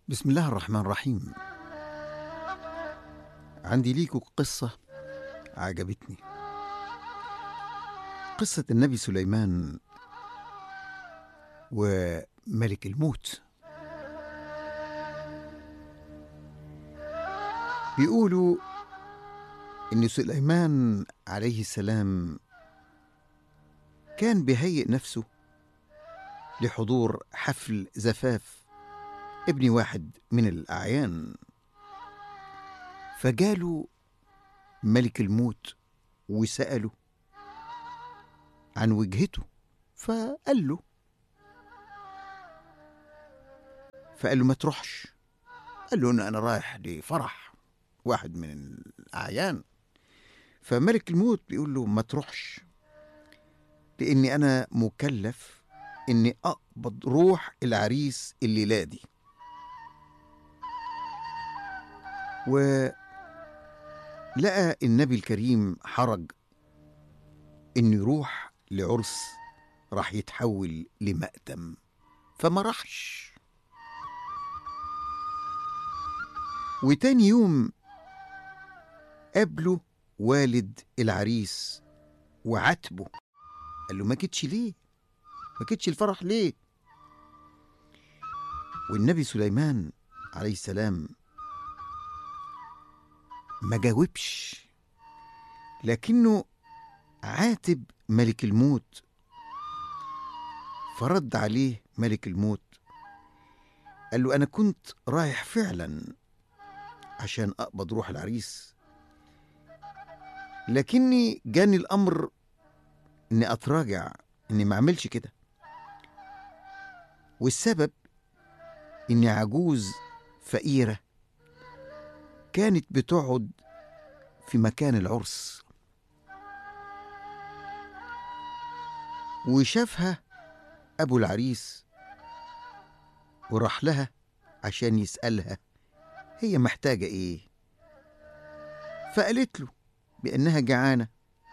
بسم الله الرحمن الرحيم عندي ليكوا قصة عجبتني قصة النبي سليمان وملك الموت بيقولوا إن سليمان عليه السلام كان بيهيئ نفسه لحضور حفل زفاف ابن واحد من الأعيان فجاله ملك الموت وسأله عن وجهته فقال له فقال له ما تروحش قال له إن أنا رايح لفرح واحد من الأعيان فملك الموت بيقول له ما تروحش لأني أنا مكلف إني أقبض روح العريس الليلة دي ولقى النبي الكريم حرج إنه يروح لعرس راح يتحول لمأتم فما راحش وتاني يوم قابله والد العريس وعاتبه قال له ما جيتش ليه ما جيتش الفرح ليه والنبي سليمان عليه السلام ما جاوبش لكنه عاتب ملك الموت فرد عليه ملك الموت قال له انا كنت رايح فعلا عشان اقبض روح العريس لكني جاني الامر اني اتراجع اني ما اعملش كده والسبب اني عجوز فقيره كانت بتقعد في مكان العرس وشافها ابو العريس وراح لها عشان يسالها هي محتاجه ايه فقالت له بانها جعانه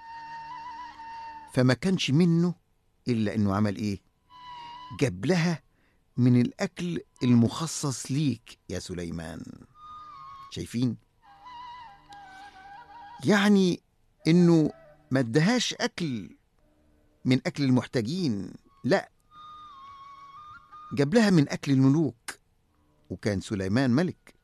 فما كانش منه الا انه عمل ايه جاب لها من الاكل المخصص ليك يا سليمان شايفين يعني انه ما ادهاش اكل من اكل المحتاجين لا جاب لها من اكل الملوك وكان سليمان ملك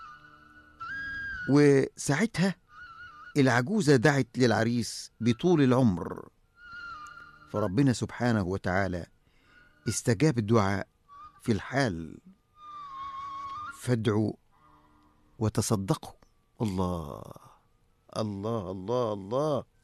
وساعتها العجوزه دعت للعريس بطول العمر فربنا سبحانه وتعالى استجاب الدعاء في الحال فادعوا وتصدقوا الله الله الله الله